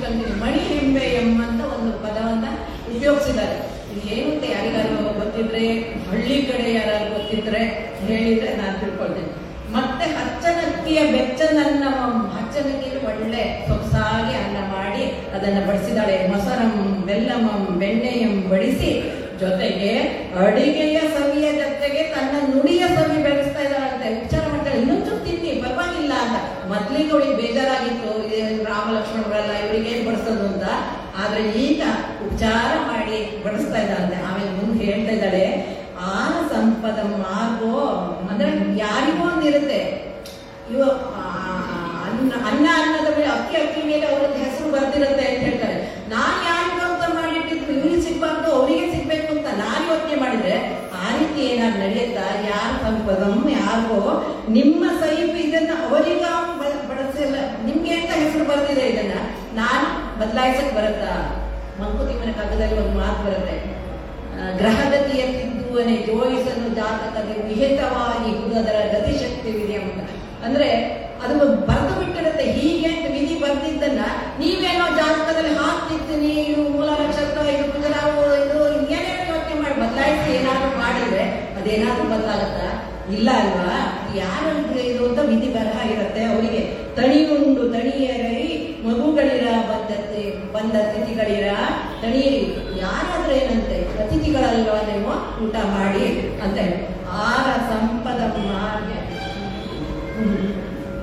ಹೇಳ್ಬೇಕಂತೀನಿ ಮಣಿ ಹೆಂಬೆ ಎಂಬಂತ ಒಂದು ಪದವನ್ನ ಉಪಯೋಗಿಸಿದ್ದಾರೆ ಇದು ಏನು ಅಂತ ಯಾರಿಗಾರು ಗೊತ್ತಿದ್ರೆ ಹಳ್ಳಿ ಕಡೆ ಯಾರು ಗೊತ್ತಿದ್ರೆ ಹೇಳಿದ್ರೆ ನಾನು ತಿಳ್ಕೊಳ್ತೇನೆ ಮತ್ತೆ ಹಚ್ಚನಕ್ಕಿಯ ಬೆಚ್ಚನನ್ನ ಹಚ್ಚನಕ್ಕಿಯಲ್ಲಿ ಒಳ್ಳೆ ಸೊಗಸಾಗಿ ಅನ್ನ ಮಾಡಿ ಅದನ್ನ ಬಡಿಸಿದಾಳೆ ಮೊಸರಂ ಬೆಲ್ಲಮಂ ಬೆಣ್ಣೆಯಂ ಬಡಿಸಿ ಜೊತೆಗೆ ಅಡಿಗೆಯ ಸವಿಯ ಜೊತೆಗೆ ತನ್ನ ನುಡಿಯ ಸವಿ ಬೆಳೆಸ್ತಾ ಇದ್ದಾಳಂತೆ ವಿಚಾರ ಮಾಡ್ತಾಳೆ ಇನ್ನೊಂಚೂರು ತಿನ್ನಿ ಪರವಾಗಿಲ್ಲ ಅಂತ ಮೊದ್ಲಿಗೆ ಅವಳಿಗೆ ಬೇಜಾರಾಗಿತ್ತು ಇದೇನ್ ರಾಮ ಲಕ್ಷ್ಮಣರೆಲ್ಲ ಇವರಿಗೆ ಏನ್ ಬಡಿಸೋದು ಅಂತ ಆದ್ರೆ ಈಗ ಉಪಚಾರ ಮಾಡಿ ಬಡಿಸ್ತಾ ಇದ್ದಾಳಂತೆ ಆಮೇಲೆ ಮುಂದೆ ಹೇಳ್ತಾ ಇದ್ದಾಳೆ ಆನ ಸಂಪದ ಮಾರ್ಗೋ ಅಂದ್ರೆ ಯಾರಿಗೋ ಒಂದಿರುತ್ತೆ ಇವ ಆ, ಅನ್ನ ಅನ್ನ ಅನ್ನದ ಮೇಲೆ ಅಕ್ಕಿ ಅಕ್ಕಿ ಮೇಲೆ ಅವ್ರದ್ದು ಹೆಸರು ಬರ್ತಿರುತ್ತೆ ಅಂತ ಹೇಳ್ತಾರೆ ನಾನ್ ಯಾರಿಗೂ ಅಂತ ಮಾಡಿಟ್ಟಿದ್ರು ಇವ್ರಿಗೆ ಸಿಗ್ಬಾರ್ದು ಅವರಿಗೆ ಸಿಗ್ಬೇಕು ಅಂತ ನಾನು ಯೋಚನೆ ಮಾಡಿದ್ರೆ ಆ ರೀತಿ ಏನಾದ್ರು ನಡೆಯುತ್ತಾ ಯಾರ ಸಂಪದಂ ಯಾರಿಗೋ ನಿಮ್ಮ ಸೈಫ್ ಇದನ್ನ ಅವರಿಗ ಬಳಸಿಲ್ಲ ನಿಮ್ಗೆ ಅಂತ ಹೆಸರು ಬರ್ತಿದೆ ಇದನ್ನ ನಾನು ಬದಲಾಯಿಸಕ್ ಬರುತ್ತಾ ಮಂಕುತಿಮ್ಮನ ಕಾಗದಲ್ಲಿ ಒಂದು ಮಾತು ಬರುತ್ತೆ ಆ, ಗ್ರಹಗತಿಯ ತಿದ್ದುವನೆ ಜೋಯಿಸಲು ಜಾತಕದ ವಿಹಿತವಾಗಿ ಅದರ ಗತಿಶಕ್ತಿವಿದೆ ಅಂತ ಅಂದ್ರೆ ಅದು ಬರೆದು ಬಿಟ್ಟಿರುತ್ತೆ ಹೀಗೆ ಅಂತ ವಿಧಿ ಬರ್ದಿದ್ದನ್ನ ನೀವೇನೋ ಜಾತಕದಲ್ಲಿ ಹಾಕ್ತಿರ್ತೀನಿ ಇದು ಮೂಲ ನಕ್ಷತ್ರ ಇದು ಕುಜರಾವು ಇದು ಏನೇನೋ ಯೋಚನೆ ಮಾಡಿ ಬದಲಾಯಿಸಿ ಏನಾದ್ರು ಮಾಡಿದ್ರೆ ಅದೇನಾದ್ರೂ ಬದಲಾಗತ್ತಾ ಇಲ್ಲ ಅಲ್ವಾ ಯಾರು ಇದು ಅಂತ ವಿಧಿ ಬರಹ ಇರುತ್ತೆ ಅವರಿಗೆ ತಣಿಯುಂಡು ತಣಿಯರೈ ಮಗುಗಳಿರ ಬಂದತ್ತೆ ಬಂದ ತಿಥಿಗಳಿರ ತಣಿಯಿರಿ ಯಾರಾದ್ರೂ ಏನಂತೆ ಅತಿಥಿಗಳಲ್ವಾ ನೀವು ಊಟ ಮಾಡಿ ಅಂತ ಹೇಳಿ ಆರ ಸಂಪದ ಮಾರ್ಗ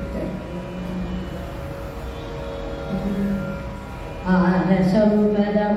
ಆರ ಸಂಪದ